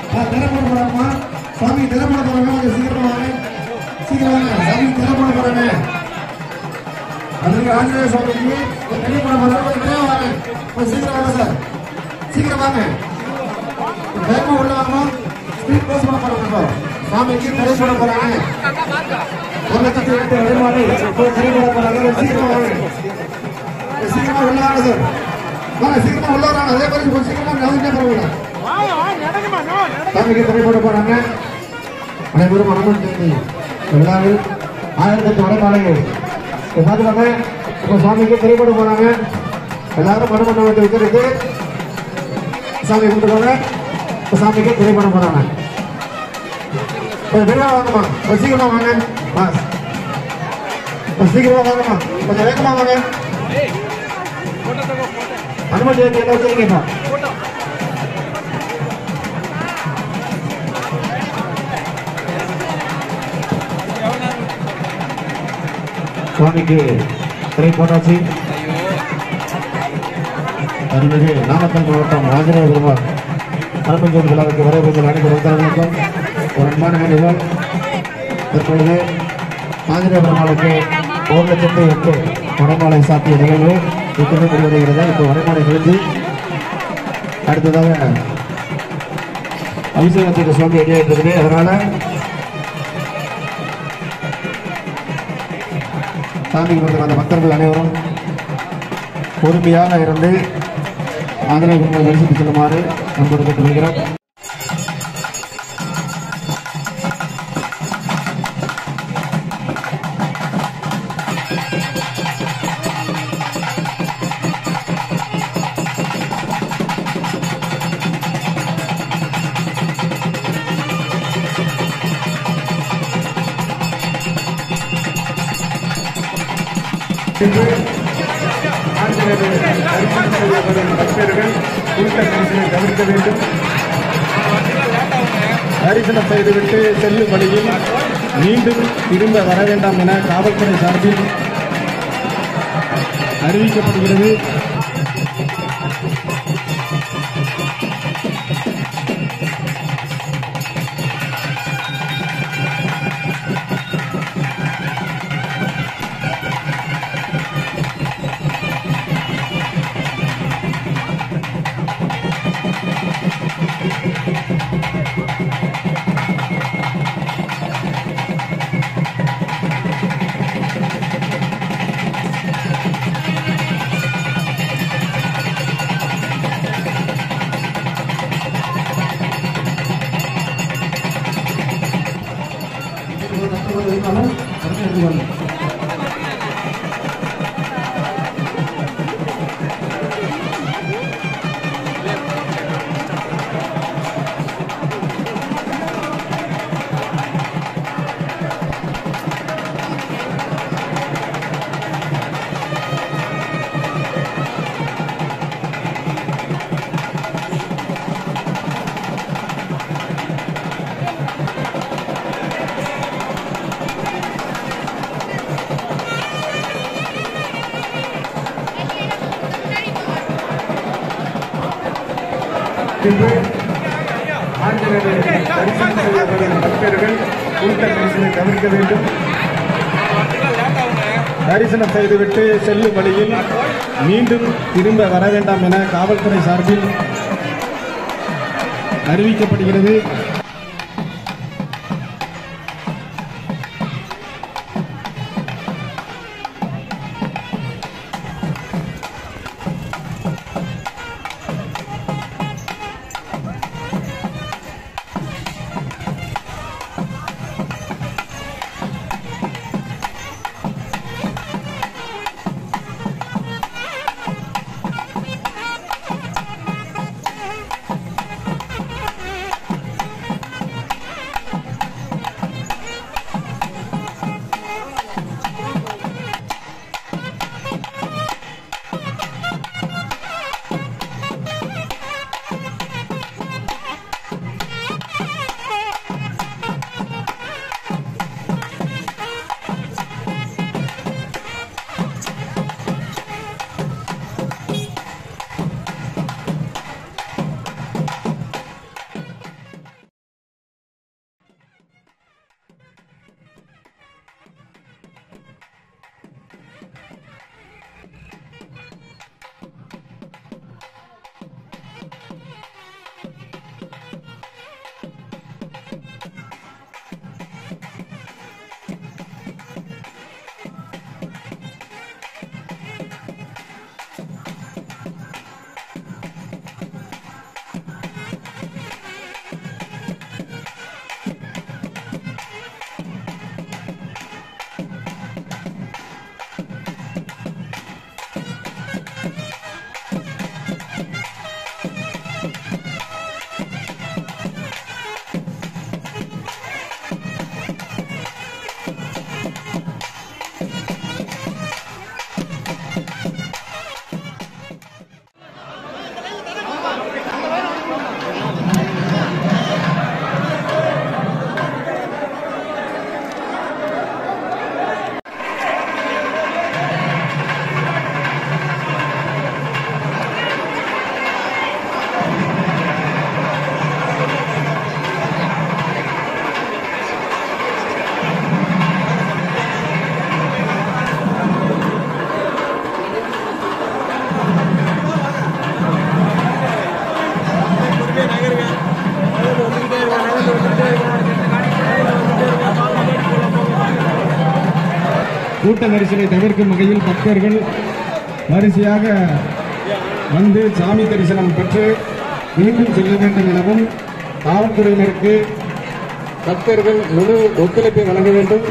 திரைப்பட போறாமா சாமி திரைப்பட போறாங்க கொஞ்சம் சீக்கிரம் வாங்க சீக்கிரம் வாங்க சாமி திரைப்பட போறாங்க அதுக்கு ஆஞ்சநேய சுவாமிக்கு ஒரு திரைப்பட போறாங்க கொஞ்சம் விரைவா வாங்க கொஞ்சம் சீக்கிரம் வாங்க சார் சீக்கிரம் வாங்க வேகமா உள்ள வாங்க ஸ்பீட் போஸ்ட் பண்ண போறாங்க இப்போ. சாமிக்கு திரைப்பட போறாங்க ஒரு லட்சத்தி எட்டு வருமானி போய் திரைப்பட போறாங்க கொஞ்சம் சீக்கிரம் வாங்க கொஞ்சம் சீக்கிரமா உள்ள வாங்க சார் வாங்க சீக்கிரமா உள்ள வராங்க அதே மாதிரி கொஞ்சம் சீக்கிரமா நவீன பரவாயில்ல சாமிக்கு திரைப்பட போறாங்க அனைவரும் மனமும் சேர்ந்து எல்லாரும் ஆயிரத்தி வடமாலைகள் பாத்துக்காம இப்ப சுவாமிக்கு திரைப்பட போறாங்க எல்லாரும் மனமண்ண வந்து வைக்கிறது சாமி கும்பிட்டுக்கோங்க இப்ப சாமிக்கு திரைப்பட போறாங்க கொஞ்சம் விரைவா வாங்கம்மா கொஞ்சம் சீக்கிரமா வாங்க வா. கொஞ்சம் சீக்கிரமா வாங்கம்மா கொஞ்சம் வேகமா வாங்க அனுமதி வந்து என்ன வச்சிருக்கீங்க சுவாமிக்கு திரை போட்டாச்சு அருள்மிகு நாமக்கல் மாவட்டம் ஆஞ்சநேய பெருமாள் அனுமஞ்சோடு விழாவுக்கு வரவேற்கும் அனைத்து பக்தர்களுக்கும் ஒரு அன்பான வேண்டுகோள் தற்பொழுது ஆஞ்சநேய பெருமாளுக்கு ஒரு லட்சத்து எட்டு வடமாலை சாத்திய நிகழ்வு இத்துடன் முடிவடைகிறது இப்போ வடமாலை முடிஞ்சு அடுத்ததாக அபிஷேகத்துக்கு சுவாமி ரெடியாகிட்டு இருக்குது அதனால சாமிக்கு வந்து அந்த பக்தர்கள் அனைவரும் பொறுமையாக இருந்து ஆஞ்சநேய பெருமாள் தரிசித்து செல்லுமாறு அன்போடு கேட்டுக்கொள்கிறோம் பக்தர்கள் கூட்ட நெரிசலை தவிர்க்க வேண்டும் தரிசனம் செய்துவிட்டு செல்லும் வழியில் மீண்டும் திரும்ப வர வேண்டாம் என காவல்துறை சார்பில் அறிவிக்கப்படுகிறது பின்பு ஆஞ்சநேயரை தரிசனம் செய்ய வரும் பக்தர்கள் கூட்ட நெரிசலை தவிர்க்க வேண்டும் தரிசனம் செய்துவிட்டு செல்லும் வழியில் மீண்டும் திரும்ப வர வேண்டாம் என காவல்துறை சார்பில் அறிவிக்கப்படுகிறது கூட்ட நெரிசலை தவிர்க்கும் வகையில் பக்தர்கள் வரிசையாக வந்து சாமி தரிசனம் பெற்று மீண்டும் செல்ல வேண்டும் எனவும் காவல்துறையினருக்கு பக்தர்கள் முழு ஒத்துழைப்பை வழங்க வேண்டும்